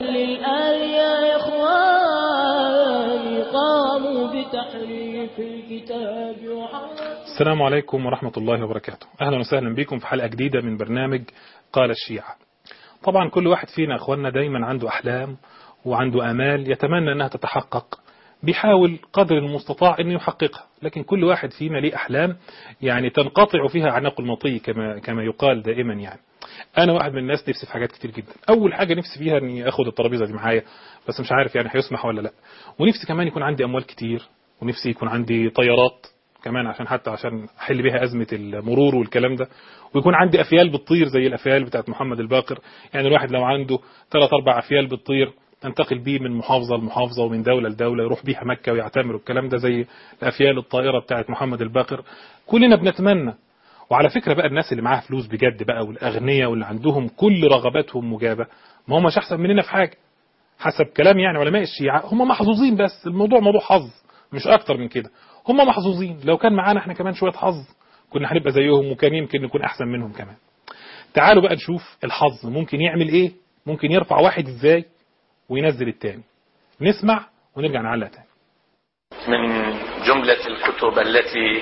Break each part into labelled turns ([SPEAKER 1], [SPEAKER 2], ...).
[SPEAKER 1] للآل يا إخواني قاموا بتحريف الكتاب وحرف
[SPEAKER 2] السلام عليكم ورحمة الله وبركاته أهلا وسهلا بكم في حلقة جديدة من برنامج قال الشيعة طبعا كل واحد فينا أخواننا دايما عنده أحلام وعنده آمال يتمنى أنها تتحقق بيحاول قدر المستطاع أنه يحققها لكن كل واحد فينا ليه أحلام يعني تنقطع فيها عناق المطي كما, كما يقال دائما يعني أنا واحد من الناس نفسي في حاجات كتير جدا أول حاجة نفسي فيها أني أخد الترابيزة دي معايا بس مش عارف يعني هيسمح ولا لا ونفسي كمان يكون عندي أموال كتير ونفسي يكون عندي طيارات كمان عشان حتى عشان احل بيها ازمه المرور والكلام ده ويكون عندي افيال بتطير زي الافيال بتاعت محمد الباقر يعني الواحد لو عنده ثلاث اربع افيال بتطير تنتقل بيه من محافظه لمحافظه ومن دوله لدوله يروح بيها مكه ويعتمر والكلام ده زي الافيال الطائره بتاعت محمد الباقر كلنا بنتمنى وعلى فكره بقى الناس اللي معاها فلوس بجد بقى والاغنياء واللي عندهم كل رغباتهم مجابه ما هماش احسن مننا في حاجه حسب كلام يعني علماء الشيعه هم محظوظين بس الموضوع موضوع حظ مش اكتر من كده هم محظوظين لو كان معانا احنا كمان شويه حظ كنا هنبقى زيهم وكان يمكن نكون احسن منهم كمان تعالوا بقى نشوف الحظ ممكن يعمل ايه ممكن يرفع واحد ازاي وينزل التاني نسمع ونرجع نعلق تاني
[SPEAKER 3] من جملة الكتب التي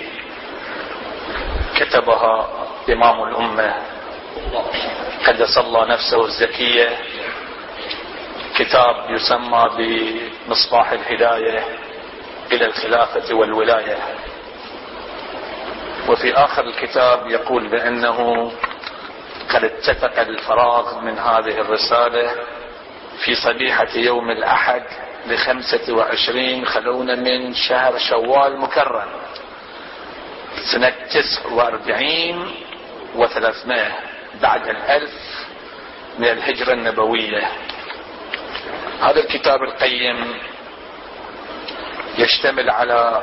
[SPEAKER 3] كتبها إمام الأمة قدس الله نفسه الزكية كتاب يسمى بمصباح الهداية إلى الخلافة والولاية وفي آخر الكتاب يقول بأنه قد اتفق الفراغ من هذه الرسالة في صبيحة يوم الأحد لخمسة وعشرين خلونا من شهر شوال مكرم سنة تسع واربعين وثلاثمائة بعد الألف من الهجرة النبوية هذا الكتاب القيم يشتمل على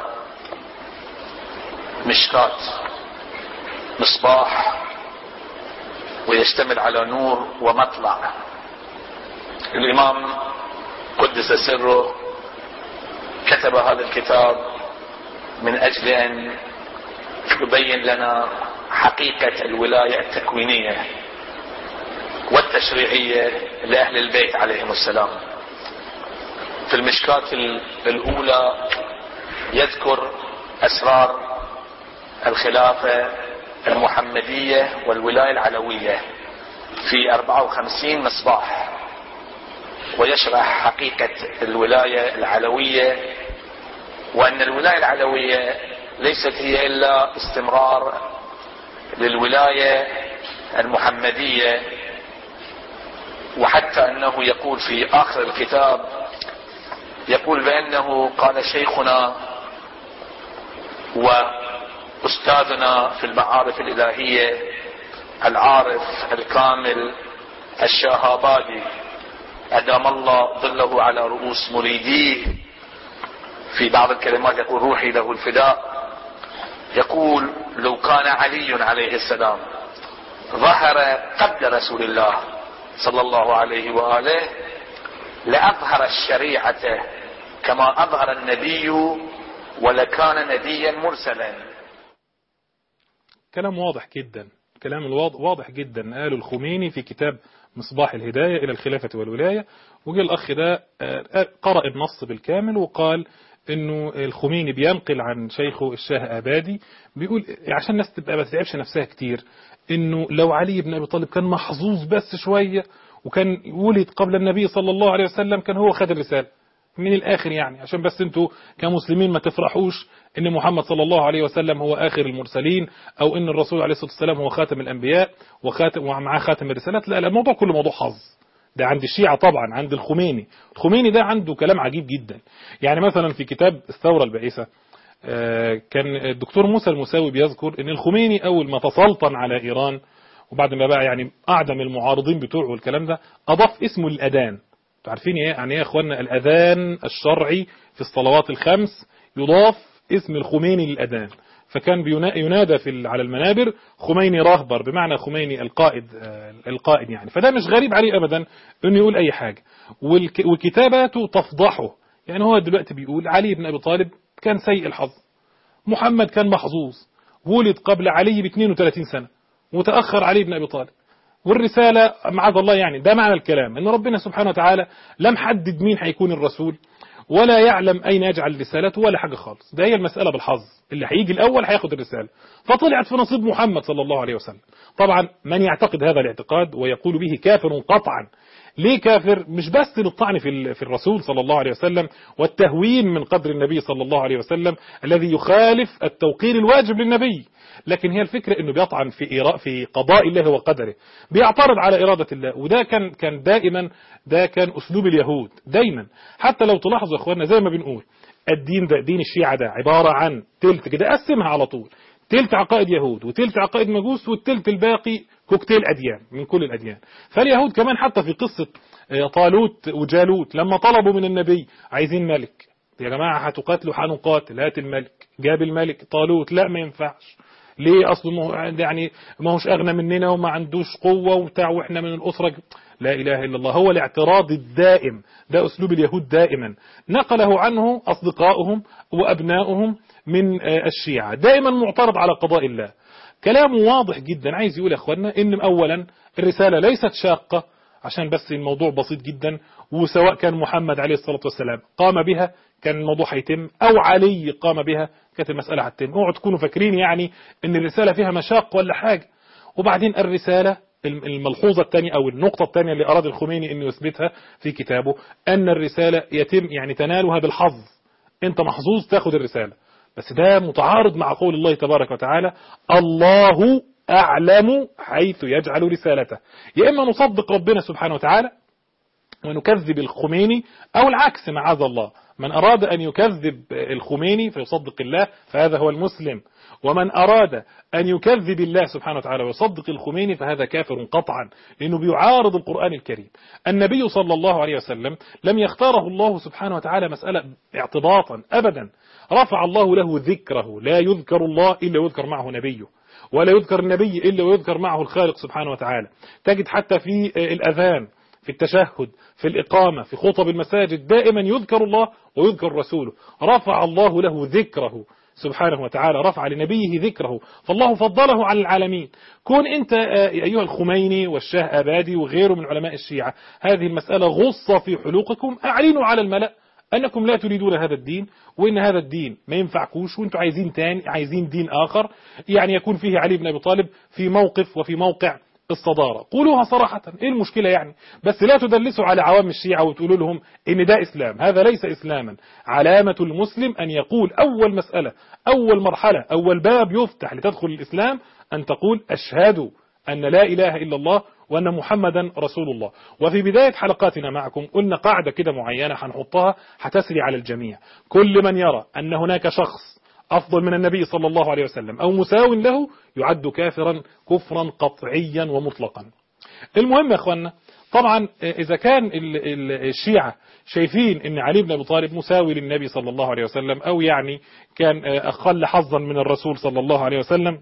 [SPEAKER 3] مشكات مصباح ويشتمل على نور ومطلع الإمام قدس سره كتب هذا الكتاب من أجل أن يبين لنا حقيقة الولاية التكوينية والتشريعية لأهل البيت عليهم السلام في المشكات الأولى يذكر أسرار الخلافة المحمدية والولاية العلوية في 54 مصباح ويشرح حقيقة الولاية العلوية وأن الولاية العلوية ليست هي إلا استمرار للولاية المحمدية وحتى أنه يقول في آخر الكتاب يقول بأنه قال شيخنا وأستاذنا في المعارف الإلهية العارف الكامل الشاهابادي أدام الله ظله على رؤوس مريديه في بعض الكلمات يقول روحي له الفداء يقول لو كان علي عليه السلام ظهر قبل رسول الله صلى الله عليه وآله لأظهر الشريعة كما أظهر النبي ولكان نبيا مرسلا
[SPEAKER 2] كلام واضح جدا كلام الواضح واضح جدا قاله الخميني في كتاب مصباح الهداية إلى الخلافة والولاية وجه الأخ ده قرأ النص بالكامل وقال انه الخميني بينقل عن شيخه الشاه ابادي بيقول عشان الناس تبقى ما تتعبش نفسها كتير انه لو علي بن ابي طالب كان محظوظ بس شويه وكان ولد قبل النبي صلى الله عليه وسلم كان هو خد الرساله من الاخر يعني عشان بس انتوا كمسلمين ما تفرحوش ان محمد صلى الله عليه وسلم هو اخر المرسلين او ان الرسول عليه الصلاه والسلام هو خاتم الانبياء وخاتم ومعاه خاتم الرسالات لا لا الموضوع كله موضوع حظ ده عند الشيعة طبعا عند الخميني الخميني ده عنده كلام عجيب جدا يعني مثلا في كتاب الثورة البائسة كان الدكتور موسى المساوي بيذكر ان الخميني اول ما تسلطن على ايران وبعد ما بقى يعني اعدم المعارضين بتوعه والكلام ده اضاف اسمه الاذان عارفين ايه يعني ايه يا اخوانا الاذان الشرعي في الصلوات الخمس يضاف اسم الخميني للاذان فكان ينادى في على المنابر خميني راهبر بمعنى خميني القائد القائد يعني فده مش غريب عليه ابدا انه يقول اي حاجه وكتاباته تفضحه يعني هو دلوقتي بيقول علي بن ابي طالب كان سيء الحظ محمد كان محظوظ ولد قبل علي ب 32 سنه وتاخر علي بن ابي طالب والرسالة معاذ الله يعني ده معنى الكلام ان ربنا سبحانه وتعالى لم حدد مين هيكون الرسول ولا يعلم اين يجعل رسالته ولا حاجة خالص ده هي المسألة بالحظ اللي هيجي الاول هياخد الرسالة فطلعت في نصيب محمد صلى الله عليه وسلم طبعا من يعتقد هذا الاعتقاد ويقول به كافر قطعا ليه كافر مش بس للطعن في ال- في الرسول صلى الله عليه وسلم والتهوين من قدر النبي صلى الله عليه وسلم الذي يخالف التوقير الواجب للنبي لكن هي الفكرة انه بيطعن في إيراء في قضاء الله وقدره بيعترض على إرادة الله وده كان كان دائما ده كان أسلوب اليهود دايما حتى لو تلاحظوا يا اخواننا زي ما بنقول الدين ده دين الشيعة ده عبارة عن تلت كده قسمها على طول تلت عقائد يهود وتلت عقائد مجوس والتلت الباقي كوكتيل أديان من كل الأديان فاليهود كمان حتى في قصة آه، طالوت وجالوت لما طلبوا من النبي عايزين ملك يا جماعة هتقاتلوا هنقاتل هات الملك جاب الملك طالوت لا ما ينفعش ليه اصله ما هو يعني ما هوش اغنى مننا وما عندوش قوة وبتاع واحنا من الاسرة لا اله الا الله هو الاعتراض الدائم ده اسلوب اليهود دائما نقله عنه اصدقائهم وابنائهم من آه، الشيعة دائما معترض على قضاء الله كلامه واضح جدا عايز يقول يا اخوانا ان اولا الرسالة ليست شاقة عشان بس الموضوع بسيط جدا وسواء كان محمد عليه الصلاة والسلام قام بها كان الموضوع هيتم او علي قام بها كانت المسألة هتتم اوعوا تكونوا فاكرين يعني ان الرسالة فيها مشاق ولا حاجة وبعدين الرسالة الملحوظة الثانية او النقطة الثانية اللي اراد الخميني انه يثبتها في كتابه ان الرسالة يتم يعني تنالها بالحظ انت محظوظ تاخد الرسالة بس ده متعارض مع قول الله تبارك وتعالى الله أعلم حيث يجعل رسالته يا إما نصدق ربنا سبحانه وتعالى ونكذب الخميني أو العكس معاذ الله من أراد أن يكذب الخميني فيصدق الله فهذا هو المسلم ومن أراد أن يكذب الله سبحانه وتعالى ويصدق الخميني فهذا كافر قطعا لأنه بيعارض القرآن الكريم النبي صلى الله عليه وسلم لم يختاره الله سبحانه وتعالى مسألة اعتباطا أبدا رفع الله له ذكره لا يذكر الله إلا يذكر معه نبيه ولا يذكر النبي إلا ويذكر معه الخالق سبحانه وتعالى تجد حتى في الأذان في التشهد في الإقامة في خطب المساجد دائما يذكر الله ويذكر رسوله رفع الله له ذكره سبحانه وتعالى رفع لنبيه ذكره فالله فضله على العالمين كون أنت أيها الخميني والشاه أبادي وغيره من علماء الشيعة هذه المسألة غصة في حلوقكم أعلنوا على الملأ أنكم لا تريدون هذا الدين وإن هذا الدين ما ينفعكوش وإنتوا عايزين تاني عايزين دين آخر يعني يكون فيه علي بن أبي طالب في موقف وفي موقع الصدارة قولوها صراحة ايه المشكلة يعني بس لا تدلسوا على عوام الشيعة وتقولوا لهم ان ده اسلام هذا ليس اسلاما علامة المسلم ان يقول اول مسألة اول مرحلة اول باب يفتح لتدخل الاسلام ان تقول اشهد ان لا اله الا الله وأن محمدا رسول الله وفي بداية حلقاتنا معكم قلنا قاعدة كده معينة هنحطها هتسري على الجميع كل من يرى أن هناك شخص أفضل من النبي صلى الله عليه وسلم أو مساو له يعد كافرا كفرا قطعيا ومطلقا المهم يا أخوانا طبعا إذا كان الشيعة شايفين أن علي بن أبي طالب مساوي للنبي صلى الله عليه وسلم أو يعني كان أقل حظا من الرسول صلى الله عليه وسلم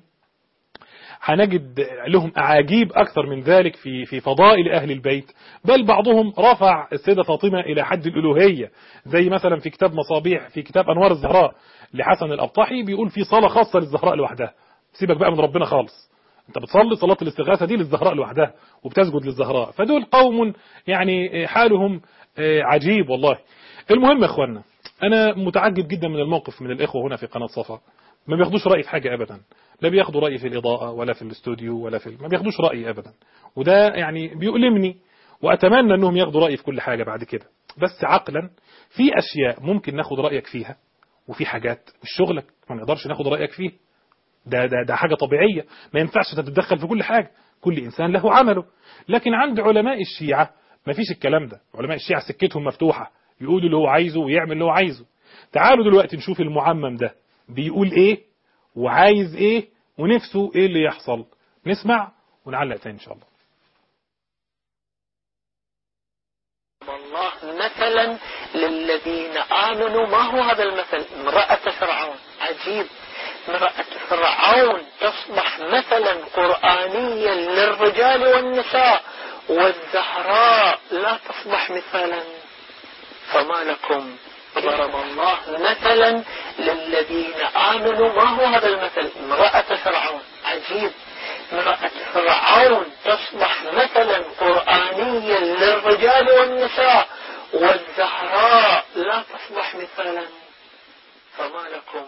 [SPEAKER 2] هنجد لهم أعاجيب أكثر من ذلك في في فضائل أهل البيت بل بعضهم رفع السيدة فاطمة إلى حد الألوهية زي مثلا في كتاب مصابيح في كتاب أنوار الزهراء لحسن الأبطحي بيقول في صلاة خاصة للزهراء لوحدها سيبك بقى من ربنا خالص انت بتصلي صلاة الاستغاثة دي للزهراء لوحدها وبتسجد للزهراء فدول قوم يعني حالهم عجيب والله المهم يا اخوانا انا متعجب جدا من الموقف من الاخوة هنا في قناة صفا ما بياخدوش رأي في حاجة ابدا لا بياخدوا رأي في الإضاءة ولا في الاستوديو ولا في ما بياخدوش رأي ابدا وده يعني بيؤلمني واتمنى انهم ياخدوا رأي في كل حاجة بعد كده بس عقلا في اشياء ممكن ناخد رأيك فيها وفي حاجات مش شغلك ما نقدرش ناخد رأيك فيه ده, ده, ده حاجة طبيعية ما ينفعش تتدخل في كل حاجة كل إنسان له عمله لكن عند علماء الشيعة ما فيش الكلام ده علماء الشيعة سكتهم مفتوحة يقولوا اللي هو عايزه ويعمل اللي هو عايزه تعالوا دلوقتي نشوف المعمم ده بيقول ايه وعايز ايه ونفسه ايه اللي يحصل نسمع ونعلق تاني ان شاء الله
[SPEAKER 4] الله مثلا للذين آمنوا ما هو هذا المثل امرأة فرعون عجيب امرأة فرعون تصبح مثلا قرآنيا للرجال والنساء والزهراء لا تصبح مثالا فما لكم ضرب الله مثلا للذين آمنوا ما هو هذا المثل امرأة فرعون عجيب امرأة فرعون تصبح مثلا قرآنيا للرجال والنساء والزهراء لا تصبح مثالا فما لكم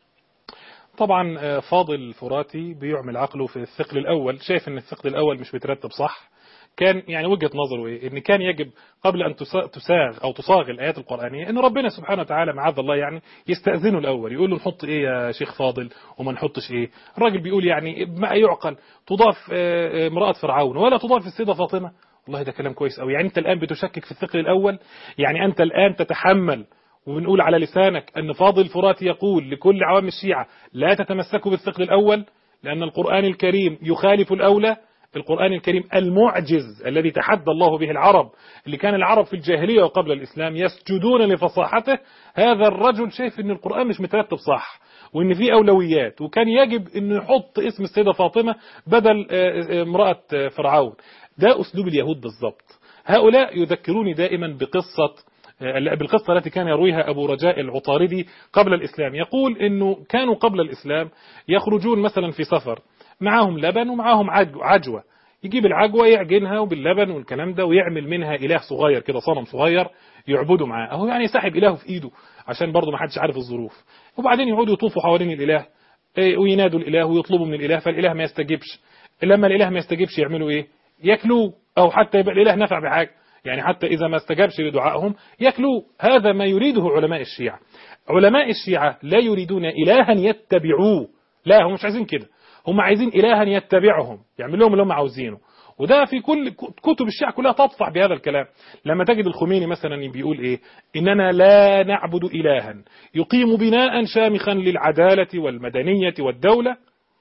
[SPEAKER 2] طبعا آه، فاضل فراتي بيعمل عقله في الثقل الأول شايف ان الثقل الأول مش مترتب صح كان يعني وجهة نظره ايه ان كان يجب قبل ان تسا- تساغ او تصاغ الايات القرآنية ان ربنا سبحانه وتعالى معاذ الله يعني يستأذنه الاول يقول له نحط ايه يا شيخ فاضل وما نحطش ايه الراجل بيقول يعني ما يعقل تضاف آه، آه، امرأة فرعون ولا تضاف السيدة فاطمة والله ده كلام كويس قوي يعني انت الان بتشكك في الثقل الاول يعني انت الان تتحمل وبنقول على لسانك أن فاضل الفرات يقول لكل عوام الشيعة لا تتمسكوا بالثقل الأول لأن القرآن الكريم يخالف الأولى القرآن الكريم المعجز الذي تحدى الله به العرب اللي كان العرب في الجاهلية وقبل الإسلام يسجدون لفصاحته هذا الرجل شايف أن القرآن مش مترتب صح وأن في أولويات وكان يجب أنه يحط اسم السيدة فاطمة بدل آه، آه، امرأة آه، فرعون ده أسلوب اليهود بالضبط هؤلاء يذكروني دائما بقصة بالقصة التي كان يرويها أبو رجاء العطاردي قبل الإسلام يقول أنه كانوا قبل الإسلام يخرجون مثلا في سفر معاهم لبن ومعاهم عج- عجوة يجيب العجوة يعجنها وباللبن والكلام ده ويعمل منها إله صغير كده صنم صغير يعبدوا معاه أهو يعني ساحب إله في إيده عشان برضه ما حدش عارف الظروف وبعدين يقعدوا يطوفوا حوالين الإله إيه، وينادوا الإله ويطلبوا من الإله فالإله ما يستجيبش لما الإله ما يستجيبش يعملوا إيه ياكلوه أو حتى يبقى الإله نفع بحاجة يعني حتى إذا ما استجابش لدعائهم ياكلوه هذا ما يريده علماء الشيعة علماء الشيعة لا يريدون إلها يتبعوه لا هم مش عايزين كده هم عايزين إلها يتبعهم يعمل لهم اللي هم عاوزينه وده في كل كتب الشيعة كلها تطفع بهذا الكلام لما تجد الخميني مثلا بيقول ايه اننا لا نعبد الها يقيم بناء شامخا للعدالة والمدنية والدولة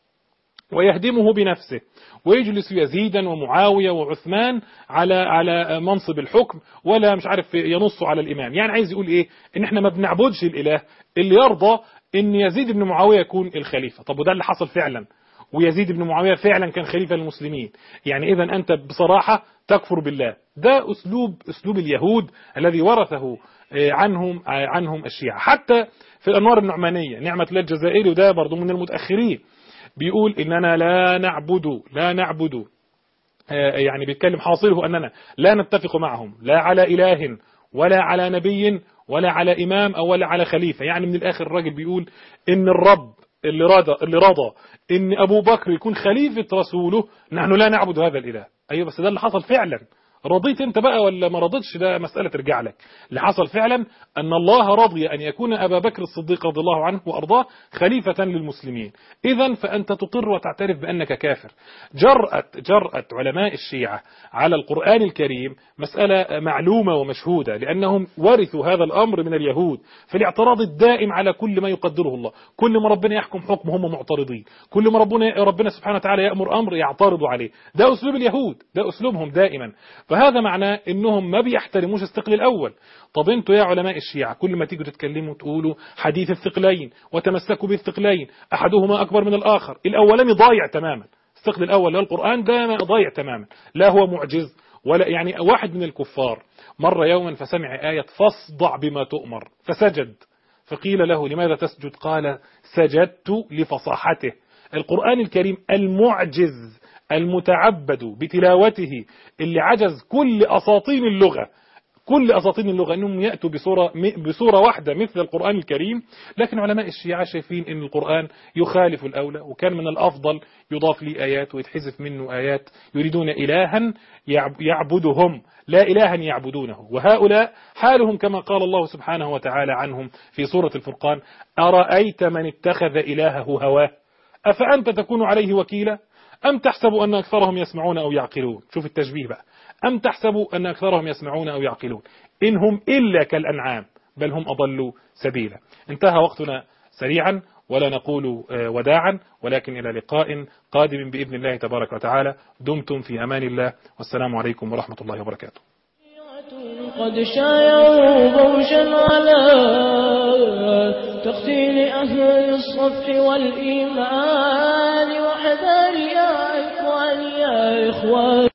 [SPEAKER 2] ويهدمه بنفسه ويجلس يزيدا ومعاوية وعثمان على على منصب الحكم ولا مش عارف ينص على الإمام يعني عايز يقول إيه إن إحنا ما بنعبدش الإله اللي يرضى إن يزيد بن معاوية يكون الخليفة طب وده اللي حصل فعلا ويزيد بن معاوية فعلا كان خليفة للمسلمين يعني إذا أنت بصراحة تكفر بالله ده أسلوب أسلوب اليهود الذي ورثه آه، عنهم آه، عنهم الشيعة حتى في الأنوار النعمانية نعمة الله الجزائري وده برضو من المتأخرين بيقول إننا لا نعبد لا نعبد آه، يعني بيتكلم حاصله أننا لا نتفق معهم لا على إله ولا على نبي ولا على إمام أو ولا على خليفة يعني من الآخر الراجل بيقول إن الرب اللي رضى اللي رضى إن أبو بكر يكون خليفة رسوله نحن لا نعبد هذا الإله أيوة بس ده اللي حصل فعلا رضيت انت بقى ولا ما رضيتش ده مسألة ترجع لك اللي حصل فعلا أن الله رضي أن يكون أبا بكر الصديق رضي الله عنه وأرضاه خليفة للمسلمين إذا فأنت تقر وتعترف بأنك كافر جرأة جرأة علماء الشيعة على القرآن الكريم مسألة معلومة ومشهودة لأنهم ورثوا هذا الأمر من اليهود في الاعتراض الدائم على كل ما يقدره الله كل ما ربنا يحكم حكم هم معترضين كل ما ربنا ربنا سبحانه وتعالى يأمر أمر يعترضوا عليه ده أسلوب اليهود ده أسلوبهم دائما فهذا معناه انهم ما بيحترموش الثقل الاول طب انتوا يا علماء الشيعة كل ما تيجوا تتكلموا تقولوا حديث الثقلين وتمسكوا بالثقلين احدهما اكبر من الاخر الاولاني ضايع تماما الثقل الاول اللي هو القرآن ده ضايع تماما لا هو معجز ولا يعني واحد من الكفار مر يوما فسمع آية فاصدع بما تؤمر فسجد فقيل له لماذا تسجد قال سجدت لفصاحته القرآن الكريم المعجز المتعبد بتلاوته اللي عجز كل أساطين اللغة كل أساطين اللغة أنهم يأتوا بصورة, بصورة واحدة مثل القرآن الكريم لكن علماء الشيعة شايفين أن القرآن يخالف الأولى وكان من الأفضل يضاف لي آيات ويتحذف منه آيات يريدون إلها يعبدهم لا إلها يعبدونه وهؤلاء حالهم كما قال الله سبحانه وتعالى عنهم في سورة الفرقان أرأيت من اتخذ إلهه هواه أفأنت تكون عليه وكيلا أم تحسب أن أكثرهم يسمعون أو يعقلون شوف التشبيه بقى أم تحسب أن أكثرهم يسمعون أو يعقلون إن هم إلا كالأنعام بل هم أضلوا سبيلا انتهى وقتنا سريعا ولا نقول وداعا ولكن إلى لقاء قادم بإذن الله تبارك وتعالى دمتم في أمان الله والسلام عليكم ورحمة الله وبركاته
[SPEAKER 1] قد شايعوا بوشا على تقتيل أهل الصف والإيمان وحذر يا إخوان يا إخوان